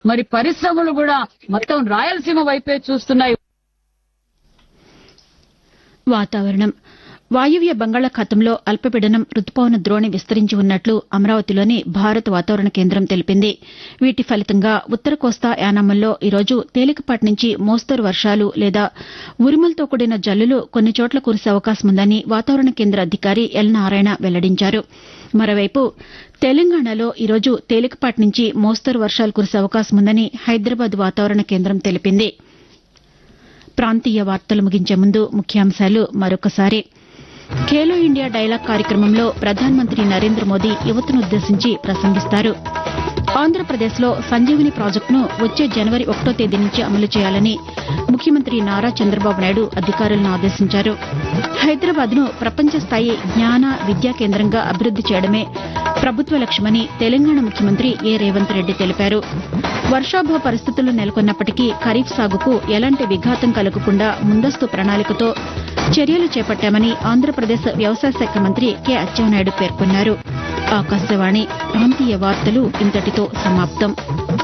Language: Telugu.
మరి పరిశ్రమలు కూడా మొత్తం రాయలసీమ వైపే చూస్తున్నాయి వాతావరణం వాయువ్య బంగాళాఖాతంలో అల్పపీడనం రుతుపవన ద్రోణి విస్తరించి ఉన్నట్లు అమరావతిలోని భారత వాతావరణ కేంద్రం తెలిపింది వీటి ఫలితంగా ఉత్తర కోస్తా యానాముల్లో ఈరోజు తేలికపాటి నుంచి మోస్తరు వర్షాలు లేదా ఉరుములతో కూడిన జల్లులు కొన్ని చోట్ల కురిసే అవకాశం ఉందని వాతావరణ కేంద్ర అధికారి ఎల్ నారాయణ వెల్లడించారు మరోవైపు తెలంగాణలో ఈరోజు తేలికపాటి నుంచి మోస్తరు వర్షాలు కురిసే అవకాశం ఉందని హైదరాబాద్ వాతావరణ కేంద్రం తెలిపింది ప్రాంతీయ వార్తలు ముగించే ముందు ముఖ్యాంశాలు మరొకసారి ఖేలో ఇండియా డైలాగ్ కార్యక్రమంలో ప్రధానమంత్రి నరేంద్ర మోదీ యువతనుద్దేశించి ప్రసంగిస్తారు ఆంధ్రప్రదేశ్లో సంజీవని ప్రాజెక్టును వచ్చే జనవరి ఒకటో తేదీ నుంచి అమలు చేయాలని ముఖ్యమంత్రి నారా చంద్రబాబు నాయుడు అధికారులను ఆదేశించారు హైదరాబాద్ను ప్రపంచ స్థాయి జ్ఞాన విద్యా కేంద్రంగా అభివృద్ది చేయడమే ప్రభుత్వ లక్ష్యమని తెలంగాణ ముఖ్యమంత్రి ఏ రేవంత్ రెడ్డి తెలిపారు వర్షాభావ పరిస్థితులు నెలకొన్నప్పటికీ ఖరీఫ్ సాగుకు ఎలాంటి విఘాతం కలగకుండా ముందస్తు ప్రణాళికతో చర్యలు చేపట్టామని ఆంధ్రప్రదేశ్ వ్యవసాయ శాఖ మంత్రి కె అచ్చెన్నాయుడు పేర్కొన్నారు ఆకాశవాణి ప్రాంతీయ వార్తలు ఇంతటితో సమాప్తం